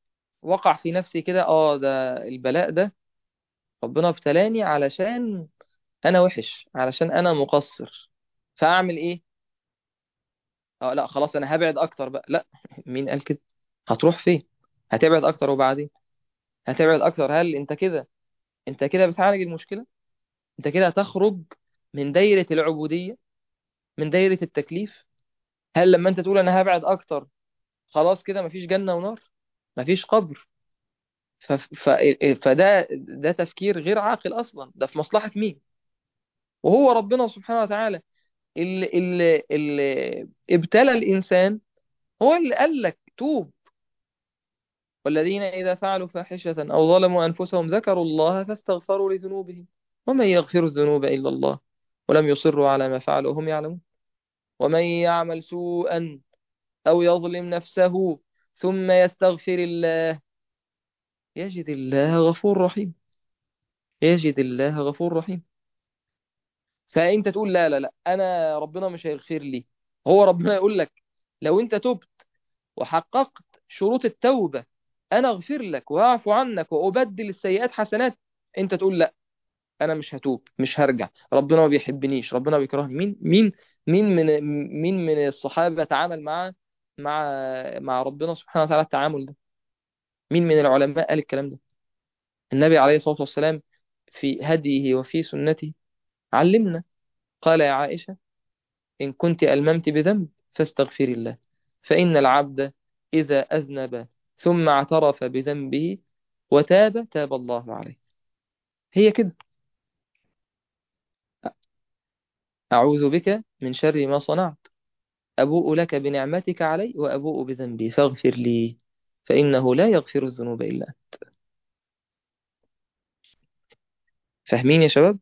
[SPEAKER 1] وقع في نفسي كده اه ده البلاء ده ربنا ابتلاني علشان انا وحش علشان انا مقصر فاعمل ايه اه لا خلاص انا هبعد اكتر بقى لا مين قال كده هتروح فين هتبعد اكتر وبعدين هتبعد اكتر هل انت كده انت كده بتعالج المشكلة انت كده هتخرج من دايرة العبودية من دايرة التكليف هل لما انت تقول انا هبعد اكتر خلاص كده مفيش جنة ونار مفيش قبر ف... ف... فده ده تفكير غير عاقل اصلا ده في مصلحة مين وهو ربنا سبحانه وتعالى اللي, اللي, اللي ابتلى الانسان هو اللي قال لك توب والذين إذا فعلوا فاحشة أو ظلموا أنفسهم ذكروا الله فاستغفروا لذنوبهم ومن يغفر الذنوب إلا الله ولم يصروا على ما فعلوا وهم يعلمون ومن يعمل سوءا أو يظلم نفسه ثم يستغفر الله يجد الله غفور رحيم يجد الله غفور رحيم فأنت تقول لا لا لا أنا ربنا مش هيغفر لي هو ربنا يقول لك لو أنت تبت وحققت شروط التوبة أنا أغفر لك وأعفو عنك وأبدل السيئات حسنات أنت تقول لا أنا مش هتوب مش هرجع ربنا ما بيحبنيش ربنا بيكرهني مين مين مين من مين من الصحابة تعامل مع مع مع ربنا سبحانه وتعالى التعامل ده مين من العلماء قال الكلام ده النبي عليه الصلاة والسلام في هديه وفي سنته علمنا قال يا عائشة إن كنت ألممت بذنب فاستغفري الله فإن العبد إذا أذنب ثم اعترف بذنبه وتاب تاب الله عليه هي كده أعوذ بك من شر ما صنعت أبوء لك بنعمتك علي وأبوء بذنبي فاغفر لي فإنه لا يغفر الذنوب إلا أنت فاهمين يا شباب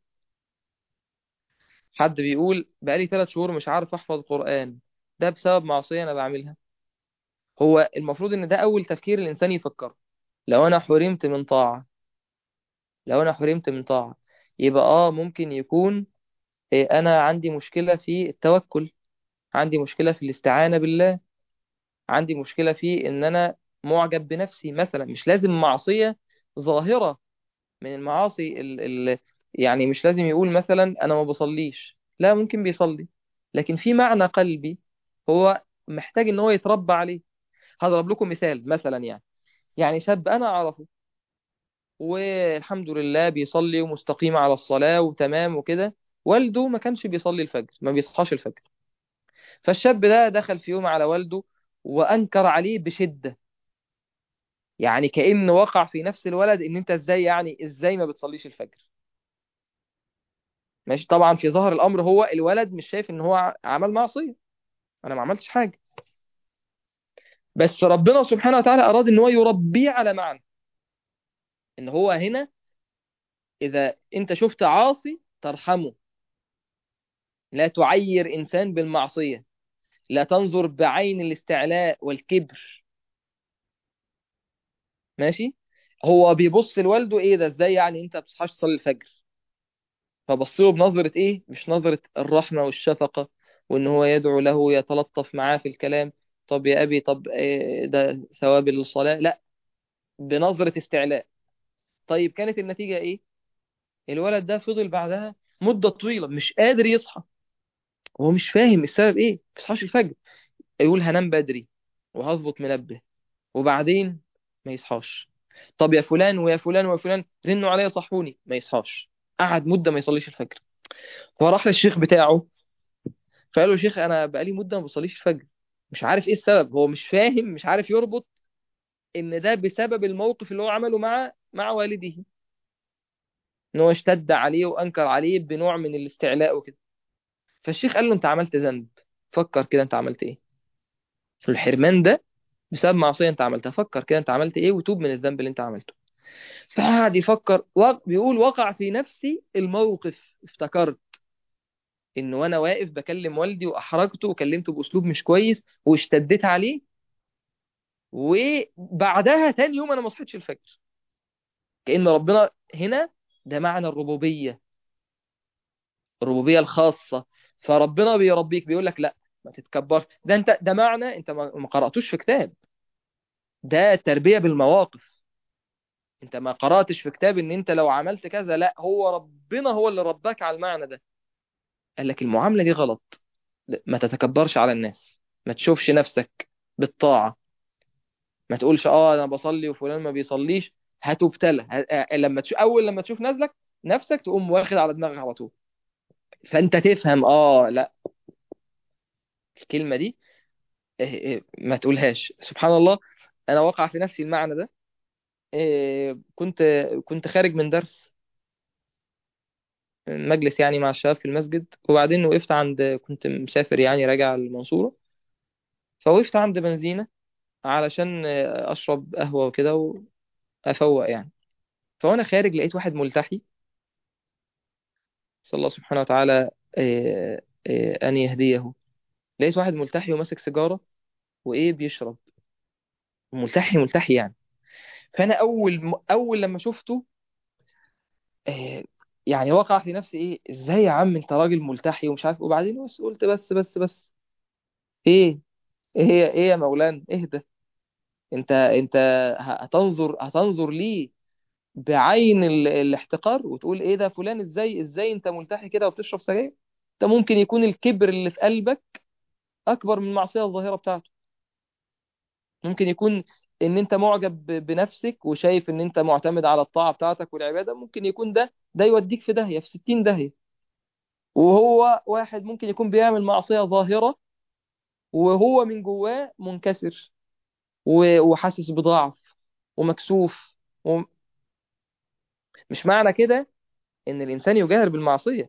[SPEAKER 1] حد بيقول بقالي ثلاث شهور مش عارف أحفظ قرآن ده بسبب معصية أنا بعملها هو المفروض إن ده أول تفكير الإنسان يفكره لو أنا حرمت من طاعة لو أنا حرمت من طاعة يبقى آه ممكن يكون إيه، أنا عندي مشكلة في التوكل عندي مشكلة في الاستعانة بالله عندي مشكلة في إن أنا معجب بنفسي مثلا مش لازم معصية ظاهرة من المعاصي ال ال يعني مش لازم يقول مثلا أنا ما بصليش لا ممكن بيصلي لكن في معنى قلبي هو محتاج إن هو يتربى عليه هضرب لكم مثال مثلا يعني يعني شاب أنا أعرفه والحمد لله بيصلي ومستقيم على الصلاة وتمام وكده والده ما كانش بيصلي الفجر ما بيصحاش الفجر فالشاب ده دخل في يوم على والده وأنكر عليه بشدة يعني كأن وقع في نفس الولد ان انت ازاي يعني ازاي ما بتصليش الفجر ماشي طبعا في ظاهر الامر هو الولد مش شايف ان هو ع- عمل معصية انا ما عملتش حاجة بس ربنا سبحانه وتعالى اراد ان هو يربيه على معنى ان هو هنا اذا انت شفت عاصي ترحمه لا تعير انسان بالمعصية لا تنظر بعين الاستعلاء والكبر ماشي هو بيبص لوالده ايه ده ازاي يعني انت بتصحاش تصلي الفجر فبص له بنظرة ايه مش نظرة الرحمة والشفقة وان هو يدعو له يتلطف معاه في الكلام طب يا ابي طب إيه ده ثواب للصلاة لا بنظرة استعلاء طيب كانت النتيجة ايه الولد ده فضل بعدها مدة طويلة مش قادر يصحى هو مش فاهم السبب ايه ما بيصحاش الفجر يقول هنام بدري وهظبط منبه وبعدين ما يصحاش طب يا فلان ويا فلان ويا فلان رنوا عليا صحوني ما يصحاش قعد مدة ما يصليش الفجر فراح للشيخ بتاعه فقال له يا شيخ انا بقالي مده ما بصليش الفجر مش عارف ايه السبب هو مش فاهم مش عارف يربط ان ده بسبب الموقف اللي هو عمله مع مع والده ان هو اشتد عليه وانكر عليه بنوع من الاستعلاء وكده فالشيخ قال له انت عملت ذنب فكر كده انت عملت ايه في الحرمان ده بسبب معصيه انت عملتها فكر كده انت عملت ايه وتوب من الذنب اللي انت عملته فقعد يفكر وق- بيقول وقع في نفسي الموقف افتكرت ان وانا واقف بكلم والدي واحرجته وكلمته باسلوب مش كويس واشتديت عليه وبعدها تاني يوم انا ما صحيتش الفجر كأن ربنا هنا ده معنى الربوبية الربوبية الخاصة فربنا بيربيك بيقول لك لا ما تتكبرش ده انت ده معنى انت ما ما قرأتوش في كتاب ده تربية بالمواقف انت ما قرأتش في كتاب ان انت لو عملت كذا لا هو ربنا هو اللي رباك على المعنى ده قال لك المعاملة دي غلط لا، ما تتكبرش على الناس ما تشوفش نفسك بالطاعة ما تقولش اه انا بصلي وفلان ما بيصليش هتبتلى ه- آه، لما تشوف اول لما تشوف نازلك نفسك تقوم واخد على دماغك على طول فانت تفهم اه لا الكلمة دي آه، آه، ما تقولهاش سبحان الله انا وقع في نفسي المعنى ده آه، كنت كنت خارج من درس مجلس يعني مع الشباب في المسجد وبعدين وقفت عند كنت مسافر يعني راجع المنصورة فوقفت عند بنزينة علشان آه، أشرب قهوة وكده وأفوق يعني فوأنا خارج لقيت واحد ملتحي صلى الله سبحانه وتعالى آه، آه، أن يهديه لقيت واحد ملتحي وماسك سيجارة وإيه بيشرب ملتحي ملتحي يعني فأنا أول أول لما شفته آه، يعني وقع في نفسي إيه إزاي يا عم أنت راجل ملتحي ومش عارف وبعدين بس قلت بس بس بس إيه ايه ايه يا مولانا اهدى انت انت ه- هتنظر هتنظر ليه بعين ال... الاحتقار وتقول ايه ده فلان ازاي ازاي انت ملتحي كده وبتشرب سجاير ده ممكن يكون الكبر اللي في قلبك اكبر من المعصيه الظاهره بتاعته ممكن يكون ان انت معجب ب... بنفسك وشايف ان انت معتمد على الطاعه بتاعتك والعباده ممكن يكون ده ده يوديك في داهيه في 60 داهيه وهو واحد ممكن يكون بيعمل معصيه ظاهره وهو من جواه منكسر و- وحاسس بضعف ومكسوف مش معنى كده ان الانسان يجاهر بالمعصيه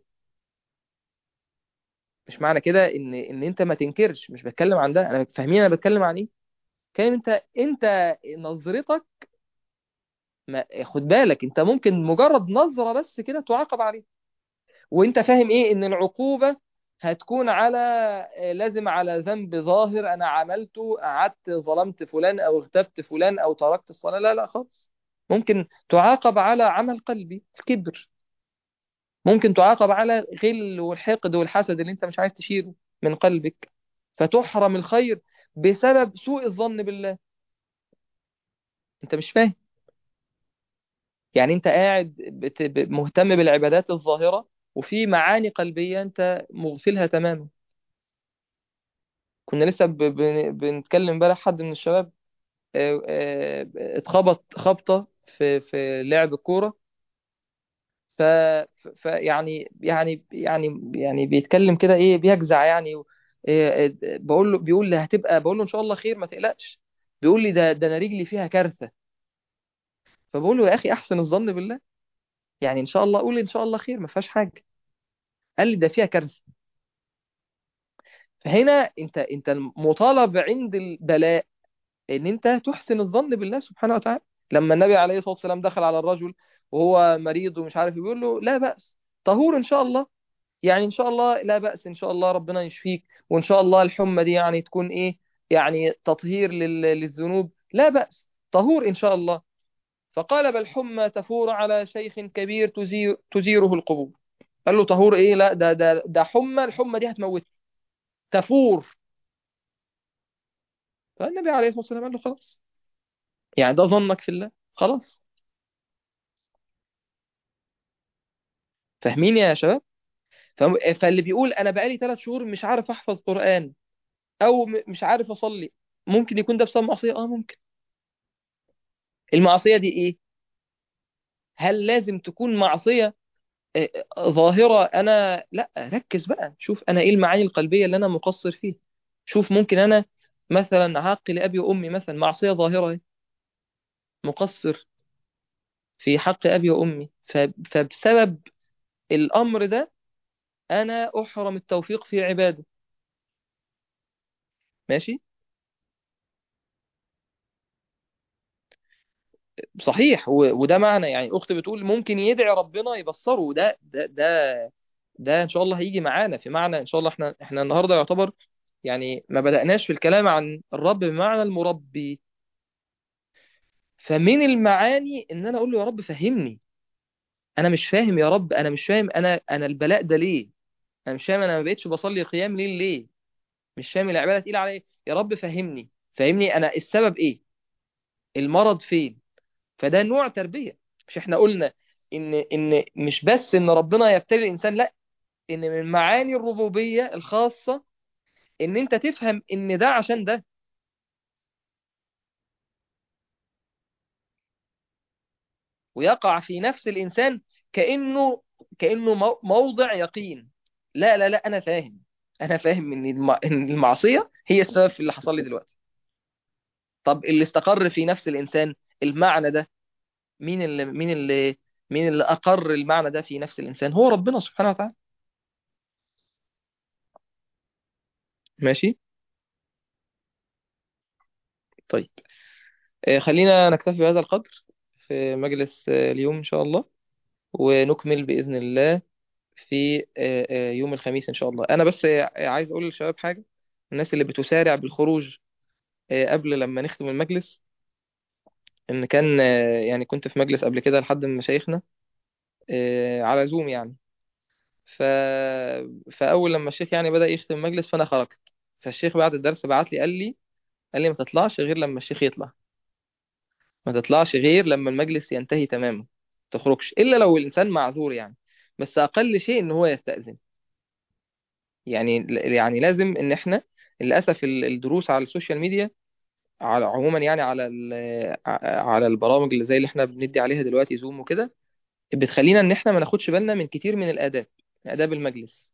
[SPEAKER 1] مش معنى كده ان ان انت ما تنكرش مش بتكلم عن ده انا فاهمين انا بتكلم عن ايه كلام انت انت نظرتك ما خد بالك انت ممكن مجرد نظره بس كده تعاقب عليه وانت فاهم ايه ان العقوبه هتكون على لازم على ذنب ظاهر انا عملته قعدت ظلمت فلان او اغتبت فلان او تركت الصلاه لا لا خالص ممكن تعاقب على عمل قلبي الكبر ممكن تعاقب على غل والحقد والحسد اللي انت مش عايز تشيله من قلبك فتحرم الخير بسبب سوء الظن بالله انت مش فاهم يعني انت قاعد بت... ب- مهتم بالعبادات الظاهرة وفي معاني قلبية انت مغفلها تماما كنا لسه ب... ب... بنتكلم امبارح حد من الشباب اه، اه، اتخبط خبطة في في لعب الكورة ف... ف يعني يعني يعني يعني بيتكلم كده ايه بيجزع يعني و... إيه إيه بقول له بيقول لي هتبقى بقول له ان شاء الله خير ما تقلقش بيقول لي ده ده انا رجلي فيها كارثه فبقول له يا اخي احسن الظن بالله يعني ان شاء الله قول ان شاء الله خير ما فيهاش حاجه قال لي ده فيها كارثه فهنا انت انت مطالب عند البلاء ان انت تحسن الظن بالله سبحانه وتعالى لما النبي عليه الصلاه والسلام دخل على الرجل وهو مريض ومش عارف بيقول له لا بأس طهور ان شاء الله يعني ان شاء الله لا بأس ان شاء الله ربنا يشفيك وان شاء الله الحمى دي يعني تكون ايه يعني تطهير لل- للذنوب لا بأس طهور ان شاء الله فقال بل حمى تفور على شيخ كبير تزير تزيره القبور قال له طهور ايه لا ده ده ده حمى الحمى دي هتموت تفور فالنبي عليه الصلاة والسلام قال له خلاص يعني ده ظنك في الله خلاص فاهمين يا شباب فم- فاللي بيقول انا بقالي ثلاث شهور مش عارف احفظ قرآن او م- مش عارف اصلي ممكن يكون ده بسبب معصية اه ممكن المعصية دي ايه هل لازم تكون معصية آه، آه، ظاهرة انا لا ركز بقى شوف انا ايه المعاني القلبية اللي انا مقصر فيها شوف ممكن انا مثلا عاق لأبي وأمي مثلا معصية ظاهرة اهي، مقصر في حق أبي وأمي ف- فبسبب الأمر ده أنا أحرم التوفيق في عبادة ماشي صحيح و- وده معنى يعني أختي بتقول ممكن يدعي ربنا يبصره ده ده ده ده إن شاء الله هيجي معانا في معنى إن شاء الله إحنا إحنا النهاردة يعتبر يعني ما بدأناش في الكلام عن الرب بمعنى المربي فمن المعاني إن أنا أقول له يا رب فهمني أنا مش فاهم يا رب أنا مش فاهم أنا أنا البلاء ده ليه أنا مش فاهم أنا ما بقتش بصلي قيام ليل ليه مش فاهم العبادة تقيلة عليا يا رب فهمني فهمني أنا السبب إيه المرض فين فده نوع تربية مش احنا قلنا ان ان مش بس ان ربنا يبتلي الانسان لا ان من معاني الربوبية الخاصة ان انت تفهم ان ده عشان ده ويقع في نفس الانسان كأنه كأنه مو- موضع يقين لا لا لا انا فاهم انا فاهم ان الم- إن المعصية هي السبب في اللي حصل لي دلوقتي طب اللي استقر في نفس الانسان المعنى ده مين اللي مين اللي مين اللي اقر المعنى ده في نفس الانسان هو ربنا سبحانه وتعالى ماشي طيب آه، خلينا نكتفي بهذا القدر في مجلس آه، اليوم إن شاء الله ونكمل بإذن الله في آه، آه، يوم الخميس إن شاء الله أنا بس آه، عايز أقول للشباب حاجة الناس اللي بتسارع بالخروج آه، قبل لما نختم المجلس إن كان آه، يعني كنت في مجلس قبل كده لحد من مشايخنا آه، على زوم يعني ف... فأول لما الشيخ يعني بدأ يختم المجلس فأنا خرجت فالشيخ بعد الدرس بعت لي قال لي قال لي ما تطلعش غير لما الشيخ يطلع ما تطلعش غير لما المجلس ينتهي تماما ما تخرجش الا لو الانسان معذور يعني بس اقل شيء ان هو يستأذن يعني يعني لازم ان احنا للاسف ال- الدروس على السوشيال ميديا على عموما يعني على ال- ع- على البرامج اللي زي اللي احنا بندي عليها دلوقتي زوم وكده بتخلينا ان احنا ما ناخدش بالنا من كتير من الاداب من اداب المجلس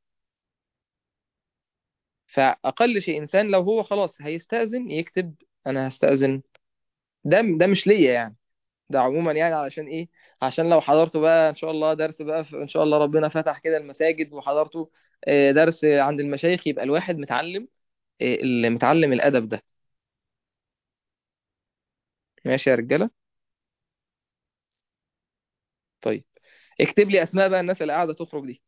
[SPEAKER 1] فاقل شيء انسان لو هو خلاص هيستأذن يكتب انا هستأذن ده ده مش ليا يعني ده عموما يعني علشان ايه عشان لو حضرته بقى ان شاء الله درس بقى في ان شاء الله ربنا فتح كده المساجد وحضرته آه، درس عند المشايخ يبقى الواحد متعلم آه، اللي متعلم الادب ده ماشي يا رجاله طيب اكتب لي اسماء بقى الناس اللي قاعده تخرج دي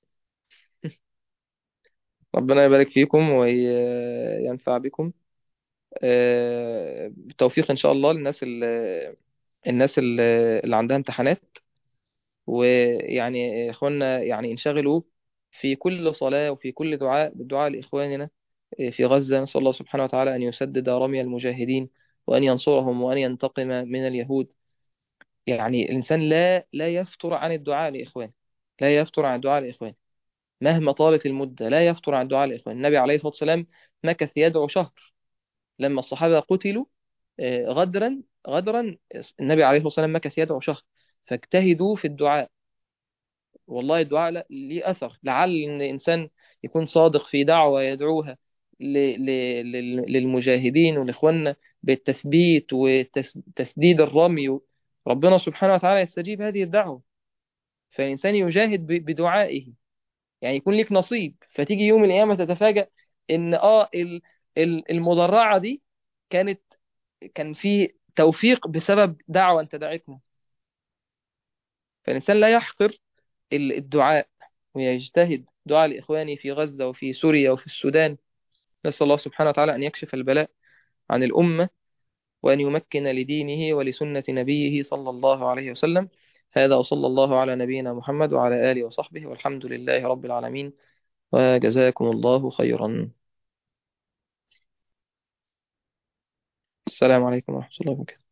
[SPEAKER 1] ربنا يبارك فيكم وينفع بكم آه، بالتوفيق ان شاء الله للناس اللي الناس اللي اللي عندها امتحانات ويعني يا اخوانا يعني انشغلوا في كل صلاة وفي كل دعاء بالدعاء لإخواننا في غزة نسأل الله سبحانه وتعالى أن يسدد رمي المجاهدين وأن ينصرهم وأن ينتقم من اليهود يعني الإنسان لا لا يفتر عن الدعاء لإخوانه لا يفتر عن الدعاء لإخوانه مهما طالت المدة لا يفتر عن الدعاء لإخوانه النبي عليه الصلاة والسلام مكث يدعو شهر لما الصحابة قتلوا آه، غدرا غدرا النبي عليه الصلاة والسلام مكث يدعو شهر فاجتهدوا في الدعاء والله الدعاء لا- ليه أثر لعل إن إنسان يكون صادق في دعوة يدعوها ل... ل... لل- للمجاهدين والإخوان بالتثبيت وتسديد الرمي ربنا سبحانه وتعالى يستجيب هذه الدعوة فالإنسان يجاهد ب... بدعائه يعني يكون ليك نصيب فتيجي يوم القيامة تتفاجأ إن آه ال... ال- المدرعة دي كانت كان في توفيق بسبب دعوة أنت دعيتها فالإنسان لا يحقر ال- الدعاء ويجتهد دعاء لإخواني في غزة وفي سوريا وفي السودان نسأل الله سبحانه وتعالى أن يكشف البلاء عن الأمة وأن يمكن لدينه ولسنة نبيه صلى الله عليه وسلم هذا وصلى الله على نبينا محمد وعلى آله وصحبه والحمد لله رب العالمين وجزاكم الله خيرا السلام عليكم ورحمة الله وبركاته